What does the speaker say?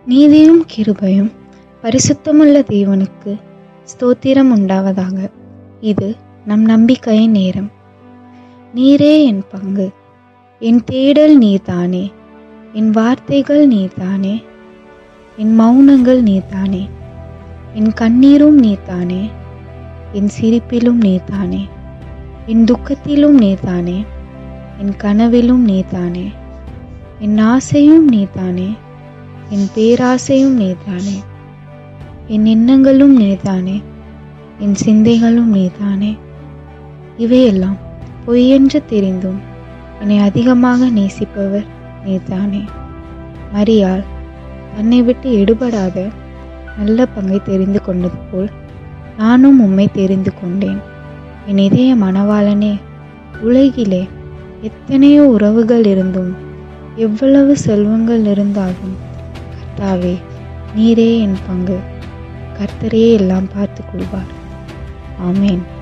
நீதியும் கிருபையும் பரிசுத்தமுள்ள தேவனுக்கு ஸ்தோத்திரம் உண்டாவதாக இது நம் நம்பிக்கையின் நேரம் நீரே என் பங்கு என் தேடல் நீர்தானே என் வார்த்தைகள் நீர்தானே என் மௌனங்கள் நீர்தானே என் கண்ணீரும் நீர்தானே என் சிரிப்பிலும் நீர்தானே என் துக்கத்திலும் நீர்தானே என் கனவிலும் நீர்தானே என் ஆசையும் நீர்தானே என் பேராசையும் நீர்தானே என் எண்ணங்களும் நீர்தானே என் சிந்தைகளும் நீர்தானே இவையெல்லாம் பொய்யென்று தெரிந்தும் என்னை அதிகமாக நேசிப்பவர் நீர்தானே மரியாள் தன்னை விட்டு எடுபடாத நல்ல பங்கை தெரிந்து கொண்டது போல் நானும் உம்மை தெரிந்து கொண்டேன் என் இதய மணவாளனே உலகிலே எத்தனையோ உறவுகள் இருந்தும் எவ்வளவு செல்வங்கள் இருந்தாலும் கர்த்தாவே நீரே என் பங்கு கர்த்தரே எல்லாம் பார்த்து கொள்வார் ஆமேன்